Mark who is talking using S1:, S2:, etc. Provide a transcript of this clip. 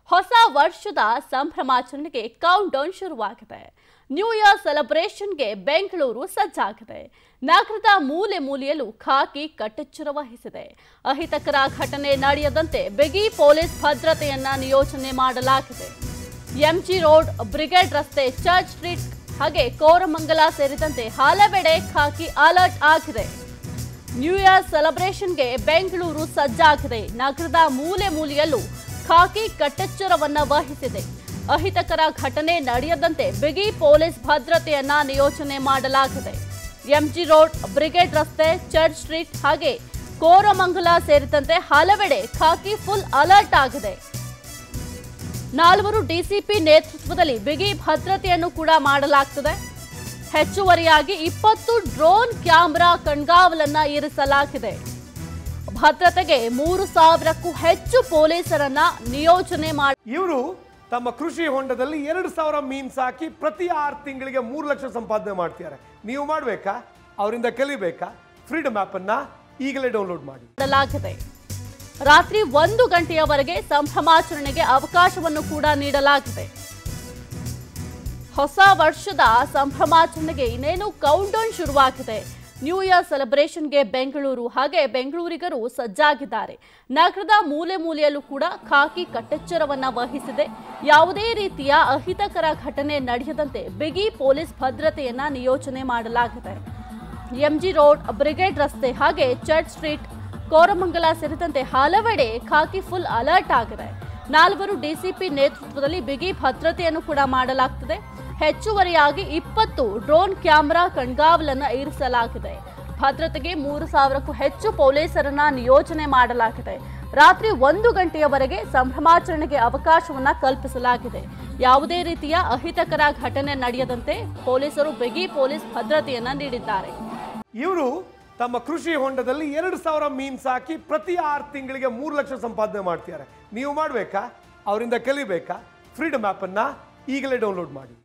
S1: ಹೊಸ ವರ್ಷದ ಸಂಭ್ರಮಾಚರಣೆಗೆ ಕೌಂಟ್ ಡೌನ್ ಶುರುವಾಗಿದೆ ನ್ಯೂ ಇಯರ್ ಸೆಲೆಬ್ರೇಷನ್ಗೆ ಬೆಂಗಳೂರು ಸಜ್ಜಾಗಿದೆ ನಗರದ ಮೂಲೆ ಮೂಲೆಯಲ್ಲೂ ಖಾಕಿ ಕಟ್ಟೆಚ್ಚರ ವಹಿಸಿದೆ ಅಹಿತಕರ ಘಟನೆ ನಡೆಯದಂತೆ ಬಿಗಿ ಪೊಲೀಸ್ ಭದ್ರತೆಯನ್ನ ನಿಯೋಜನೆ ಮಾಡಲಾಗಿದೆ ಎಂಜಿ ರೋಡ್ ಬ್ರಿಗೇಡ್ ರಸ್ತೆ ಚರ್ಚ್ ಸ್ಟ್ರೀಟ್ ಹಾಗೆ ಕೋರಮಂಗಲ ಸೇರಿದಂತೆ ಹಲವೆಡೆ ಖಾಕಿ ಅಲರ್ಟ್ ಆಗಿದೆ ನ್ಯೂ ಇಯರ್ ಸೆಲೆಬ್ರೇಷನ್ಗೆ ಬೆಂಗಳೂರು ಸಜ್ಜಾಗಿದೆ ನಗರದ ಮೂಲೆ ಮೂಲೆಯಲ್ಲೂ ಖಾಕಿ ಕಟ್ಟೆಚ್ಚರವನ್ನ ವಹಿಸಿದೆ ಅಹಿತಕರ ಘಟನೆ ನಡೆಯದಂತೆ ಬಿಗಿ ಪೊಲೀಸ್ ಭದ್ರತೆಯನ್ನ ನಿಯೋಜನೆ ಮಾಡಲಾಗಿದೆ ಎಂಜಿ ರೋಡ್ ಬ್ರಿಗೇಡ್ ರಸ್ತೆ ಚರ್ಚ್ ಸ್ಟ್ರೀಟ್ ಹಾಗೆ ಕೋರಮಂಗಲ ಸೇರಿದಂತೆ ಹಲವೆಡೆ ಖಾಕಿ ಫುಲ್ ಅಲರ್ಟ್ ಆಗಿದೆ ನಾಲ್ವರು ಡಿಸಿಪಿ ನೇತೃತ್ವದಲ್ಲಿ ಬಿಗಿ ಭದ್ರತೆಯನ್ನು ಕೂಡ ಮಾಡಲಾಗ್ತದೆ ಹೆಚ್ಚುವರಿಯಾಗಿ ಇಪ್ಪತ್ತು ಡ್ರೋನ್ ಕ್ಯಾಮೆರಾ ಕಣ್ಗಾವಲನ್ನ ಇರಿಸಲಾಗಿದೆ ಭದ್ರತೆಗೆ ಮೂರು ಸಾವಿರಕ್ಕೂ ಹೆಚ್ಚು ಪೊಲೀಸರನ್ನ ನಿಯೋಜನೆ ಮಾಡಿ
S2: ಇವರು ತಮ್ಮ ಕೃಷಿ ಹೊಂಡದಲ್ಲಿ ಎರಡು ಸಾವಿರ ಮೀನ್ ಸಾಕಿ ಪ್ರತಿ ಆರು ತಿಂಗಳಿಗೆ ಮೂರು ಲಕ್ಷ ಸಂಪಾದನೆ ಮಾಡ್ತಿದ್ದಾರೆ ನೀವು ಮಾಡಬೇಕಾ ಅವರಿಂದ ಕಲಿಬೇಕಾ ಫ್ರೀಡಮ್ ಅನ್ನ ಈಗಲೇ ಡೌನ್ಲೋಡ್ ಮಾಡಿ
S1: ಮಾಡಲಾಗಿದೆ ರಾತ್ರಿ ಒಂದು ಗಂಟೆಯವರೆಗೆ ಸಂಭ್ರಮಾಚರಣೆಗೆ ಅವಕಾಶವನ್ನು ಕೂಡ ನೀಡಲಾಗಿದೆ ಹೊಸ ವರ್ಷದ ಸಂಭ್ರಮಾಚರಣೆಗೆ ಇನ್ನೇನು ಕೌಂಟ್ ಡೌನ್ ಶುರುವಾಗಿದೆ ನ್ಯೂ ಇಯರ್ ಸೆಲೆಬ್ರೇಷನ್ಗೆ ಬೆಂಗಳೂರು ಹಾಗೆ ಬೆಂಗಳೂರಿಗರು ಸಜ್ಜಾಗಿದ್ದಾರೆ ನಗರದ ಮೂಲೆ ಮೂಲೆಯಲ್ಲೂ ಕೂಡ ಖಾಕಿ ಕಟ್ಟೆಚ್ಚರವನ್ನ ವಹಿಸಿದೆ ಯಾವುದೇ ರೀತಿಯ ಅಹಿತಕರ ಘಟನೆ ನಡೆಯದಂತೆ ಬಿಗಿ ಪೊಲೀಸ್ ಭದ್ರತೆಯನ್ನ ನಿಯೋಜನೆ ಮಾಡಲಾಗಿದೆ ಎಂಜಿ ರೋಡ್ ಬ್ರಿಗೇಡ್ ರಸ್ತೆ ಹಾಗೆ ಚರ್ಚ್ ಸ್ಟ್ರೀಟ್ ಕೋರಮಂಗಲ ಸೇರಿದಂತೆ ಹಲವೆಡೆ ಖಾಕಿ ಫುಲ್ ಅಲರ್ಟ್ ಆಗಿದೆ ನಾಲ್ವರು ಡಿಸಿಪಿ ನೇತೃತ್ವದಲ್ಲಿ ಬಿಗಿ ಭದ್ರತೆಯನ್ನು ಕೂಡ ಮಾಡಲಾಗ್ತದೆ ಹೆಚ್ಚುವರಿಯಾಗಿ ಇಪ್ಪತ್ತು ಡ್ರೋನ್ ಕ್ಯಾಮೆರಾ ಕಣ್ಗಾವಲನ್ನ ಇರಿಸಲಾಗಿದೆ ಭದ್ರತೆಗೆ ಮೂರು ಸಾವಿರಕ್ಕೂ ಹೆಚ್ಚು ಪೊಲೀಸರನ್ನ ನಿಯೋಜನೆ ಮಾಡಲಾಗಿದೆ ರಾತ್ರಿ ಒಂದು ಗಂಟೆಯವರೆಗೆ ಸಂಭ್ರಮಾಚರಣೆಗೆ ಅವಕಾಶವನ್ನ ಕಲ್ಪಿಸಲಾಗಿದೆ ಯಾವುದೇ ರೀತಿಯ ಅಹಿತಕರ ಘಟನೆ ನಡೆಯದಂತೆ ಪೊಲೀಸರು ಬಿಗಿ ಪೊಲೀಸ್ ಭದ್ರತೆಯನ್ನ ನೀಡಿದ್ದಾರೆ
S2: ಇವರು ತಮ್ಮ ಕೃಷಿ ಹೊಂಡದಲ್ಲಿ ಎರಡು ಸಾವಿರ ಮೀನ್ ಸಾಕಿ ಪ್ರತಿ ಆರು ತಿಂಗಳಿಗೆ ಮೂರು ಲಕ್ಷ ಸಂಪಾದನೆ ಮಾಡ್ತಿದ್ದಾರೆ ನೀವು ಮಾಡಬೇಕಾ ಅವರಿಂದ ಕಲಿಬೇಕಾ ಫ್ರೀಡಮ್ ಅನ್ನ ಈಗಲೇ ಡೌನ್ಲೋಡ್ ಮಾಡಿ